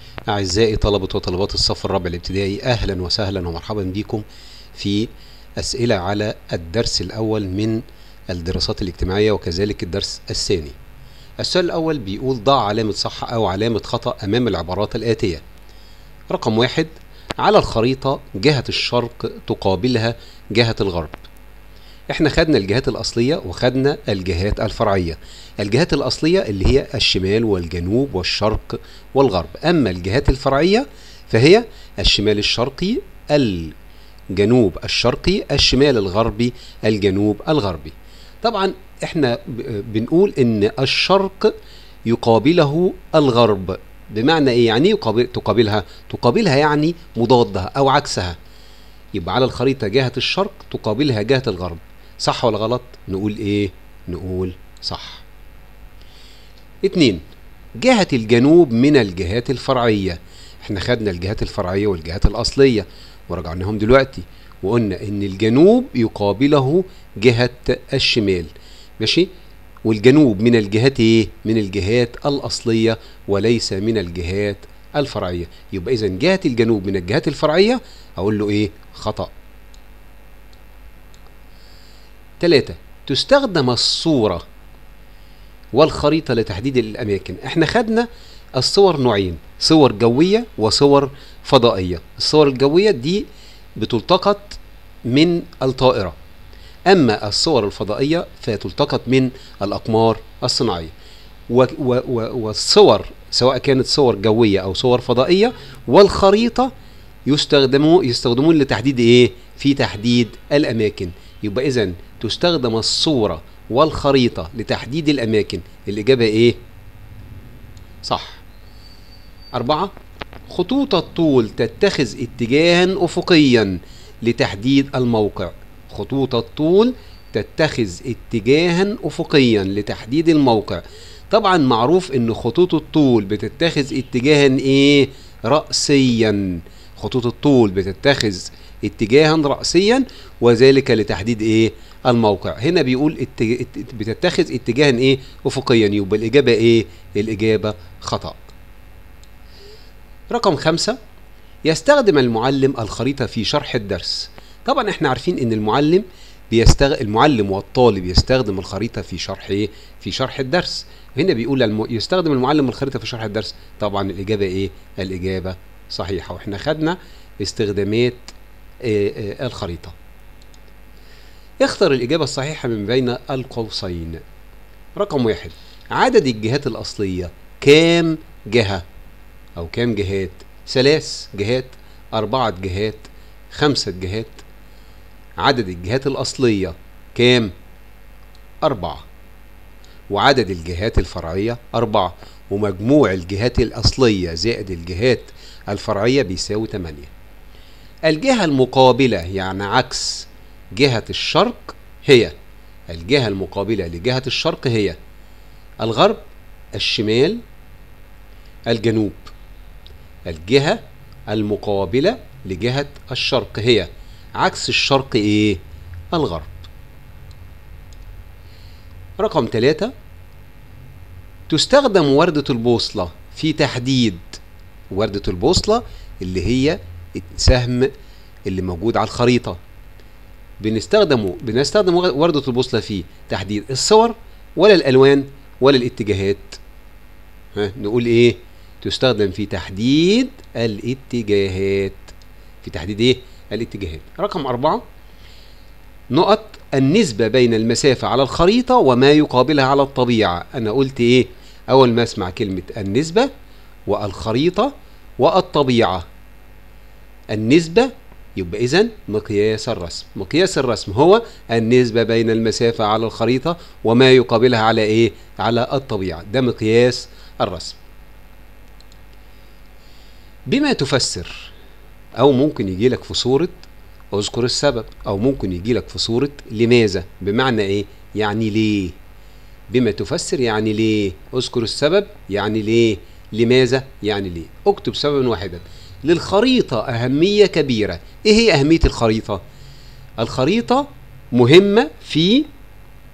أعزائي طلبة وطلبات الصف الرابع الابتدائي أهلا وسهلا ومرحبا بكم في أسئلة على الدرس الأول من الدراسات الاجتماعية وكذلك الدرس الثاني السؤال الأول بيقول ضع علامة صح أو علامة خطأ أمام العبارات الآتية رقم واحد على الخريطة جهة الشرق تقابلها جهة الغرب احنا خدنا الجهات الأصلية وخدنا الجهات الفرعية الجهات الأصلية اللي هي الشمال والجنوب والشرق والغرب أما الجهات الفرعية فهي الشمال الشرقي الجنوب الشرقي الشمال الغربي الجنوب الغربي طبعا احنا بنقول ان الشرق يقابله الغرب بمعنى ايه يعني يقابل تقابلها تقابلها يعني مضادها او عكسها يبقى على الخريطة جهة الشرق تقابلها جهة الغرب صح ولا غلط نقول ايه نقول صح اتنين جهة الجنوب من الجهات الفرعية احنا خدنا الجهات الفرعية والجهات الأصلية ورجعناهم دلوقتي وقلنا ان الجنوب يقابله جهة الشمال ماشي والجنوب من الجهات ايه من الجهات الأصلية وليس من الجهات الفرعية يبقى إذا جهة الجنوب من الجهات الفرعية أقول له إيه خطأ ثلاثة تستخدم الصورة والخريطة لتحديد الأماكن احنا خدنا الصور نوعين صور جوية وصور فضائية الصور الجوية دي بتلتقط من الطائرة أما الصور الفضائية فتلتقط من الأقمار الصناعية و و و والصور سواء كانت صور جوية أو صور فضائية والخريطة يستخدمون يستخدمون لتحديد إيه؟ في تحديد الأماكن يبقى إذا تستخدم الصورة والخريطة لتحديد الأماكن الإجابة إيه؟ صح أربعة خطوط الطول تتخذ اتجاها أفقيا لتحديد الموقع خطوط الطول تتخذ اتجاها أفقيا لتحديد الموقع طبعا معروف ان خطوط الطول بتتخذ اتجاها ايه رأسيا خطوط الطول بتتخذ اتجاها رأسيا وذلك لتحديد ايه الموقع هنا بيقول اتج... بتتخذ اتجاها ايه افقيا يبقى الاجابة ايه الاجابة خطأ رقم خمسة يستخدم المعلم الخريطة في شرح الدرس طبعا احنا عارفين ان المعلم بيستغ... المعلم والطالب يستخدم الخريطة في شرح ايه في شرح الدرس هنا بيقول الم... يستخدم المعلم الخريطة في شرح الدرس طبعا الإجابة إيه؟ الإجابة صحيحة وإحنا خدنا استخدامات آآ آآ الخريطة اختر الإجابة الصحيحة من بين القوسين رقم واحد عدد الجهات الأصلية كام جهة أو كام جهات ثلاث جهات أربعة جهات خمسة جهات عدد الجهات الأصلية كام أربعة وعدد الجهات الفرعية أربعة ومجموع الجهات الأصلية زائد الجهات الفرعية بيساوي 8 الجهة المقابلة يعني عكس جهة الشرق هي الجهة المقابلة لجهة الشرق هي الغرب الشمال الجنوب الجهة المقابلة لجهة الشرق هي عكس الشرق ايه الغرب رقم ثلاثة تستخدم وردة البوصلة في تحديد وردة البوصلة اللي هي السهم اللي موجود على الخريطة بنستخدمه بنستخدم وردة البوصلة في تحديد الصور ولا الألوان ولا الاتجاهات ها نقول ايه تستخدم في تحديد الاتجاهات في تحديد ايه الاتجاهات رقم أربعة نقط النسبة بين المسافة على الخريطة وما يقابلها على الطبيعة أنا قلت إيه أول ما أسمع كلمة النسبة والخريطة والطبيعة النسبة يبقى إذا مقياس الرسم مقياس الرسم هو النسبة بين المسافة على الخريطة وما يقابلها على إيه على الطبيعة ده مقياس الرسم بما تفسر أو ممكن يجي لك في صورة اذكر السبب او ممكن يجي لك في صورة لماذا بمعنى ايه يعني ليه بما تفسر يعني ليه اذكر السبب يعني ليه لماذا يعني ليه اكتب سببا واحدا للخريطة اهمية كبيرة ايه هي اهمية الخريطة الخريطة مهمة في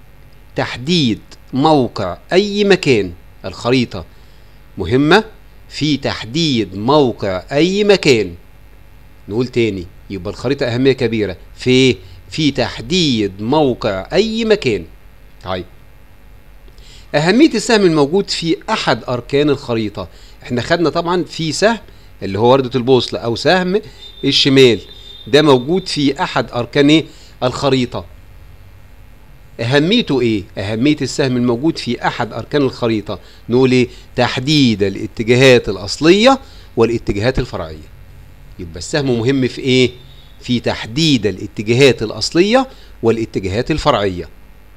تحديد موقع اي مكان الخريطة مهمة في تحديد موقع أي مكان نقول تاني يبقى الخريطة أهمية كبيرة في في تحديد موقع أي مكان طيب أهمية السهم الموجود في أحد أركان الخريطة احنا خدنا طبعا في سهم اللي هو وردة البوصلة أو سهم الشمال ده موجود في أحد أركان إيه؟ الخريطة أهميته إيه؟ أهمية السهم الموجود في أحد أركان الخريطة نقول إيه؟ تحديد الاتجاهات الأصلية والاتجاهات الفرعية يبقى السهم مهم في إيه؟ في تحديد الاتجاهات الأصلية والاتجاهات الفرعية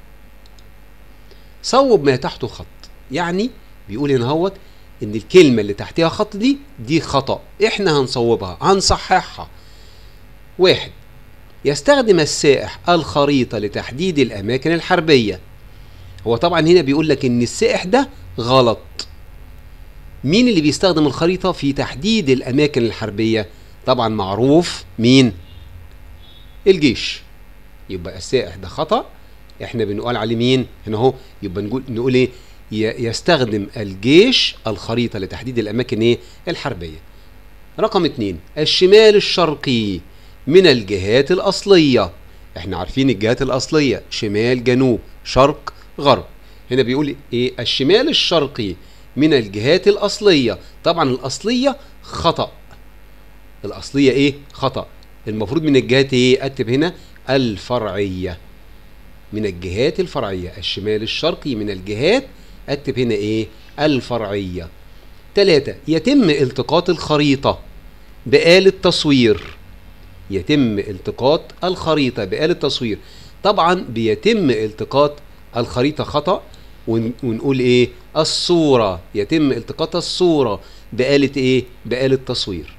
صوب ما تحته خط يعني بيقول هنا هوت ان الكلمة اللي تحتها خط دي دي خطأ احنا هنصوبها هنصححها واحد يستخدم السائح الخريطة لتحديد الأماكن الحربية هو طبعا هنا بيقول لك إن السائح ده غلط مين اللي بيستخدم الخريطة في تحديد الأماكن الحربية طبعا معروف مين الجيش يبقى السائح ده خطأ احنا بنقول عليه مين هنا اهو يبقى نقول نقول ايه يستخدم الجيش الخريطة لتحديد الأماكن ايه الحربية رقم اتنين الشمال الشرقي من الجهات الأصلية احنا عارفين الجهات الأصلية شمال جنوب شرق غرب هنا بيقول ايه الشمال الشرقي من الجهات الأصلية طبعا الأصلية خطأ الأصلية ايه خطأ المفروض من الجهات ايه اكتب هنا الفرعية من الجهات الفرعية الشمال الشرقي من الجهات اكتب هنا ايه الفرعية ثلاثة يتم التقاط الخريطة بآلة تصوير يتم التقاط الخريطة بآلة تصوير طبعا بيتم التقاط الخريطة خطأ ونقول ايه الصورة يتم التقاط الصورة بآلة ايه بآلة تصوير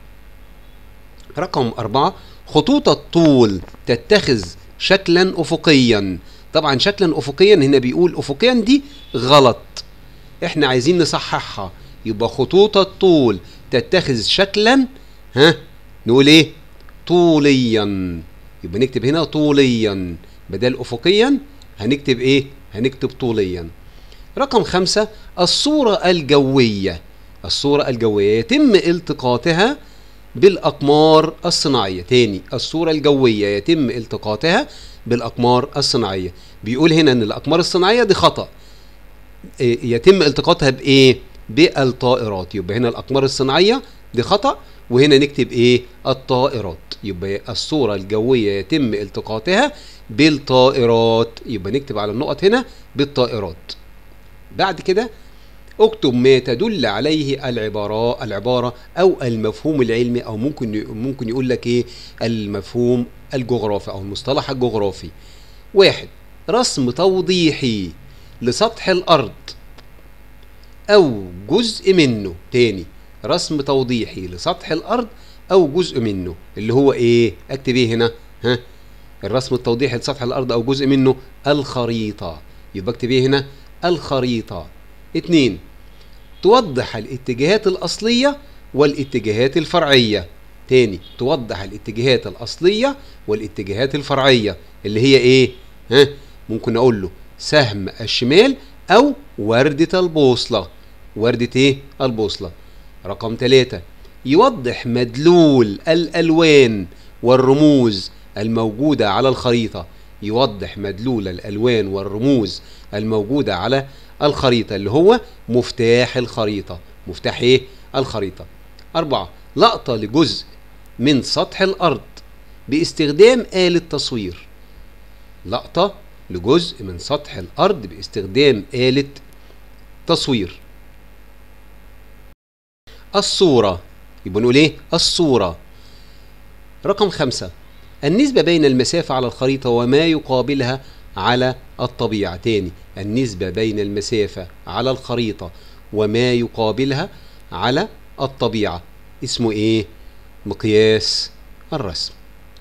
رقم أربعة خطوط الطول تتخذ شكلا أفقيا طبعا شكلا أفقيا هنا بيقول أفقيا دي غلط احنا عايزين نصححها يبقى خطوط الطول تتخذ شكلا ها نقول ايه طوليا يبقى نكتب هنا طوليا بدل افقيا هنكتب ايه هنكتب طوليا رقم خمسة الصورة الجوية الصورة الجوية يتم التقاطها بالأقمار الصناعية تاني الصورة الجوية يتم التقاطها بالأقمار الصناعية بيقول هنا أن الأقمار الصناعية دي خطأ يتم التقاطها بإيه بالطائرات يبقى هنا الأقمار الصناعية دي خطأ وهنا نكتب إيه الطائرات يبقى الصورة الجوية يتم التقاطها بالطائرات يبقى نكتب على النقط هنا بالطائرات بعد كده اكتب ما تدل عليه العبارة العبارة أو المفهوم العلمي أو ممكن ممكن يقول لك إيه المفهوم الجغرافي أو المصطلح الجغرافي واحد رسم توضيحي لسطح الأرض أو جزء منه تاني رسم توضيحي لسطح الأرض أو جزء منه اللي هو إيه أكتب إيه هنا ها الرسم التوضيحي لسطح الأرض أو جزء منه الخريطة يبقى اكتب إيه هنا الخريطة اتنين توضح الاتجاهات الأصلية والاتجاهات الفرعية تاني توضح الاتجاهات الأصلية والاتجاهات الفرعية اللي هي ايه ها ممكن اقول له سهم الشمال او وردة البوصلة وردة ايه البوصلة رقم ثلاثة يوضح مدلول الألوان والرموز الموجودة على الخريطة يوضح مدلول الألوان والرموز الموجودة على الخريطة اللي هو مفتاح الخريطة مفتاح ايه الخريطة أربعة لقطة لجزء من سطح الأرض باستخدام آلة تصوير لقطة لجزء من سطح الأرض باستخدام آلة تصوير الصورة يبقى نقول ايه الصورة رقم خمسة النسبة بين المسافة على الخريطة وما يقابلها على الطبيعة تاني النسبة بين المسافة على الخريطة وما يقابلها على الطبيعة اسمه ايه مقياس الرسم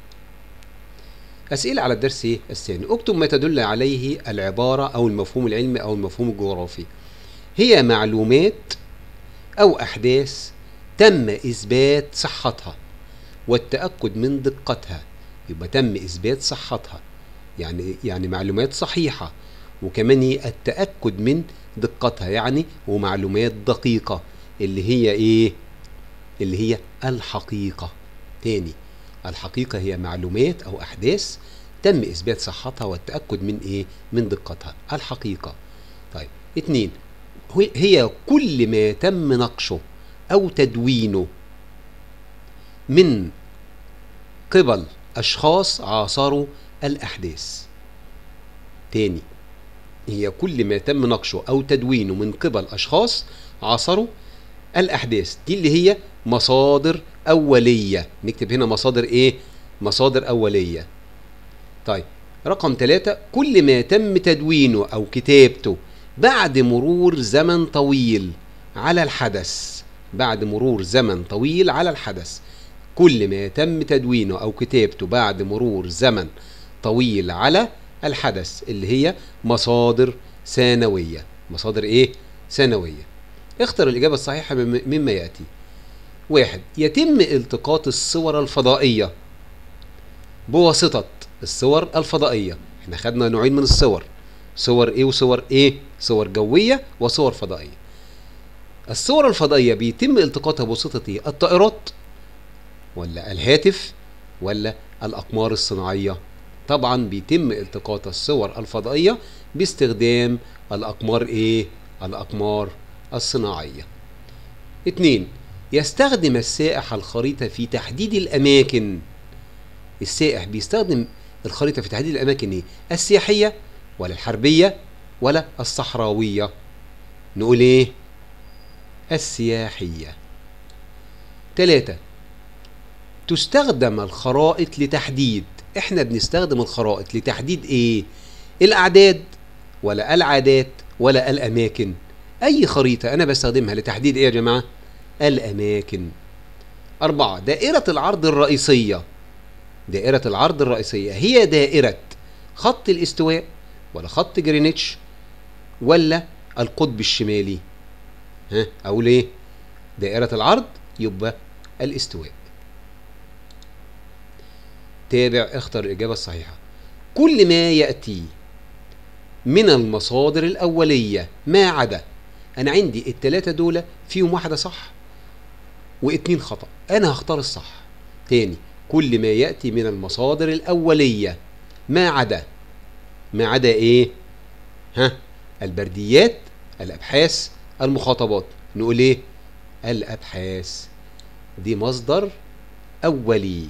أسئلة على الدرس الثاني اكتب ما تدل عليه العبارة أو المفهوم العلمي أو المفهوم الجغرافي هي معلومات أو أحداث تم إثبات صحتها والتأكد من دقتها يبقى تم إثبات صحتها يعني يعني معلومات صحيحة وكمان التأكد من دقتها يعني ومعلومات دقيقة اللي هي ايه اللي هي الحقيقة تاني الحقيقة هي معلومات او احداث تم اثبات صحتها والتأكد من ايه من دقتها الحقيقة طيب اتنين هو- هي كل ما تم نقشه او تدوينه من قبل اشخاص عاصروا الاحداث تاني هي كل ما تم نقشه او تدوينه من قبل اشخاص عاصروا الاحداث دي اللي هي مصادر اوليه نكتب هنا مصادر ايه مصادر اوليه طيب رقم ثلاثة كل ما تم تدوينه او كتابته بعد مرور زمن طويل على الحدث بعد مرور زمن طويل على الحدث كل ما تم تدوينه او كتابته بعد مرور زمن طويل على الحدث اللي هي مصادر ثانويه مصادر ايه ثانويه اختر الاجابه الصحيحه مم- مما ياتي واحد يتم التقاط الصور الفضائيه بواسطه الصور الفضائيه احنا خدنا نوعين من الصور صور ايه وصور ايه صور جويه وصور فضائيه الصور الفضائيه بيتم التقاطها بواسطه ايه الطائرات ولا الهاتف ولا الأقمار الصناعية طبعا بيتم التقاط الصور الفضائية باستخدام الأقمار إيه؟ الأقمار الصناعية اتنين يستخدم السائح الخريطة في تحديد الأماكن السائح بيستخدم الخريطة في تحديد الأماكن إيه؟ السياحية ولا الحربية ولا الصحراوية نقول إيه؟ السياحية تلاتة تستخدم الخرائط لتحديد احنا بنستخدم الخرائط لتحديد ايه الاعداد ولا العادات ولا الاماكن اي خريطة انا بستخدمها لتحديد ايه يا جماعة الاماكن اربعة دائرة العرض الرئيسية دائرة العرض الرئيسية هي دائرة خط الاستواء ولا خط جرينتش ولا القطب الشمالي ها اقول ايه دائرة العرض يبقى الاستواء تابع اختر الإجابة الصحيحة كل ما يأتي من المصادر الأولية ما عدا أنا عندي التلاتة دول فيهم واحدة صح واتنين خطأ أنا هختار الصح تاني كل ما يأتي من المصادر الأولية ما عدا ما عدا إيه ها البرديات الأبحاث المخاطبات نقول إيه الأبحاث دي مصدر أولي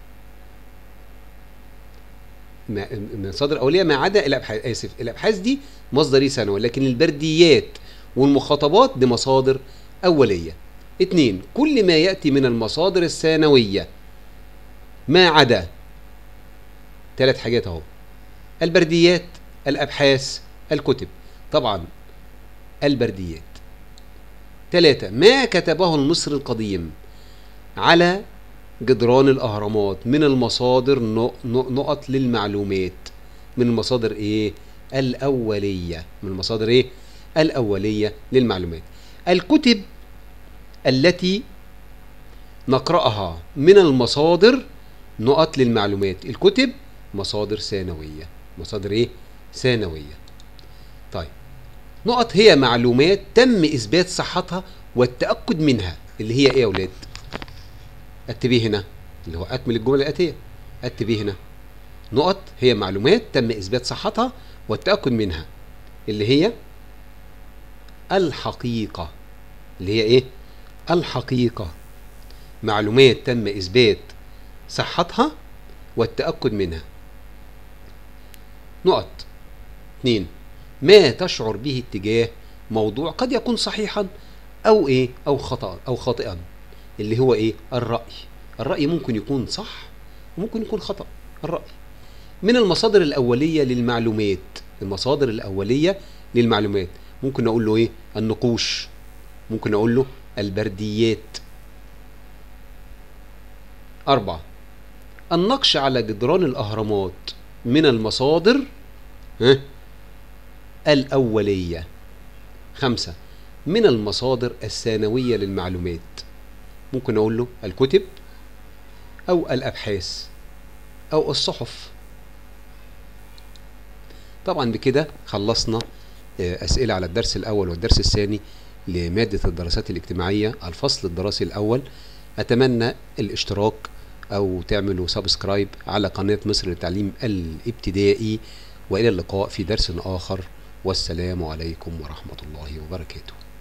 ما- مصادر اوليه ما عدا الابحاث اسف الابحاث دي مصدري ثانوي لكن البرديات والمخاطبات دي مصادر اوليه اتنين كل ما ياتي من المصادر الثانويه ما عدا ثلاث حاجات اهو البرديات الابحاث الكتب طبعا البرديات ثلاثة ما كتبه المصري القديم على جدران الأهرامات من المصادر نق- نق- نقط للمعلومات من المصادر إيه؟ الأولية من المصادر إيه؟ الأولية للمعلومات الكتب التي نقرأها من المصادر نقط للمعلومات الكتب مصادر ثانوية مصادر إيه؟ ثانوية طيب نقط هي معلومات تم إثبات صحتها والتأكد منها اللي هي إيه يا أولاد؟ اكتبيه هنا اللي هو اكمل الجمله الاتيه اكتبيه هنا نقط هي معلومات تم اثبات صحتها والتاكد منها اللي هي الحقيقه اللي هي ايه الحقيقه معلومات تم اثبات صحتها والتاكد منها نقط اثنين ما تشعر به اتجاه موضوع قد يكون صحيحا او ايه او خطا او خاطئا اللي هو ايه الرأي الرأي ممكن يكون صح وممكن يكون خطأ الرأي من المصادر الأولية للمعلومات المصادر الأولية للمعلومات ممكن أقول له ايه النقوش ممكن أقول له البرديات أربعة النقش على جدران الأهرامات من المصادر ها الأولية خمسة من المصادر الثانوية للمعلومات ممكن أقول له الكتب أو الأبحاث أو الصحف طبعا بكده خلصنا آه، أسئلة على الدرس الأول والدرس الثاني لمادة الدراسات الاجتماعية الفصل الدراسي الأول أتمنى الاشتراك أو تعملوا سبسكرايب على قناة مصر للتعليم الابتدائي وإلى اللقاء في درس آخر والسلام عليكم ورحمة الله وبركاته